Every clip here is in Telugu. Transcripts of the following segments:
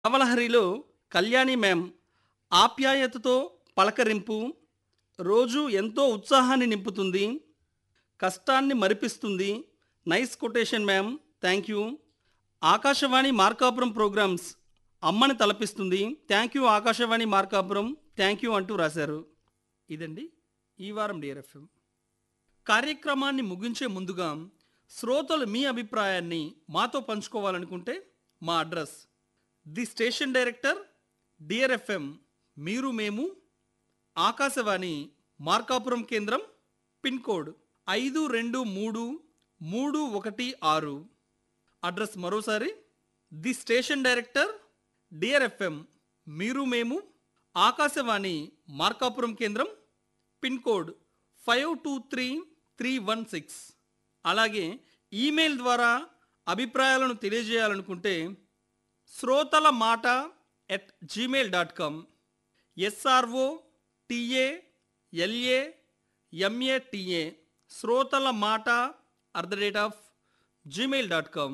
నవలహరిలో కళ్యాణి మ్యామ్ ఆప్యాయతతో పలకరింపు రోజు ఎంతో ఉత్సాహాన్ని నింపుతుంది కష్టాన్ని మరిపిస్తుంది nice quotation ma'am thank you Akashvani Markapuram programmes అమ్మని తలపిస్తుంది thank you Akashvani Markapuram thank you అంటూ రాశారు ఇదండి ఈ వారం డిఆర్ఎఫ్ఎం కార్యక్రమాన్ని ముగించే ముందుగా శ్రోతలు మీ అభిప్రాయాన్ని మాతో పంచుకోవాలనుకుంటే మా అడ్రస్ ది స్టేషన్ డైరెక్టర్ డిఆర్ఎఫ్ఎం మీరు మేము ఆకాశవాణి మార్కాపురం కేంద్రం పిన్ కోడ్ ఐదు రెండు మూడు మూడు ఒకటి ఆరు అడ్రస్ మరోసారి ది స్టేషన్ డైరెక్టర్ డిఆర్ఎఫ్ఎం మీరు మేము ఆకాశవాణి మార్కాపురం కేంద్రం pin code five two three three one six అలాగే ఈమెయిల్ ద్వారా అభిప్రాయాలను తెలియజేయాలనుకుంటే శ్రోతల మాట at Gmail dot com S R O T A L A M A T A శ్రోతల మాట at the rate of Gmail dot com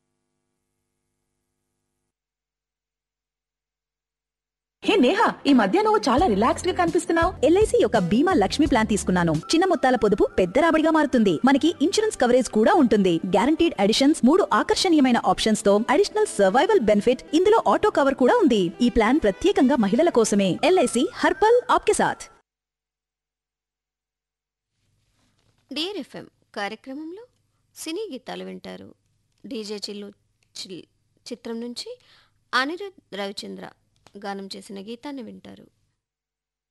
hey Neha ఈ మధ్య నువ్వు చాలా రిలాక్స్డ్ గా కనిపిస్తున్నావు ఎల్ఐసి యొక్క బీమా లక్ష్మి ప్లాన్ తీసుకున్నాను చిన్న మొత్తాల పొదుపు పెద్ద రాబడిగా మారుతుంది మనకి ఇన్సూరెన్స్ కవరేజ్ కూడా ఉంటుంది గ్యారంటీడ్ అడిషన్స్ మూడు ఆకర్షణీయమైన ఆప్షన్స్ తో అడిషనల్ సర్వైవల్ బెనిఫిట్ ఇందులో ఆటో కవర్ కూడా ఉంది ఈ ప్లాన్ ప్రత్యేకంగా మహిళల కోసమే ఎల్ఐసి హర్పల్ ఆప్కే సాథ్ డియర్ ఎఫ్ఎం కార్యక్రమంలో సినీ గీతాలు వింటారు డీజే చిల్లు చిల్ చిత్రం నుంచి అనిరుద్ రవిచంద్ర గానం చేసిన గీతాన్ని వింటారు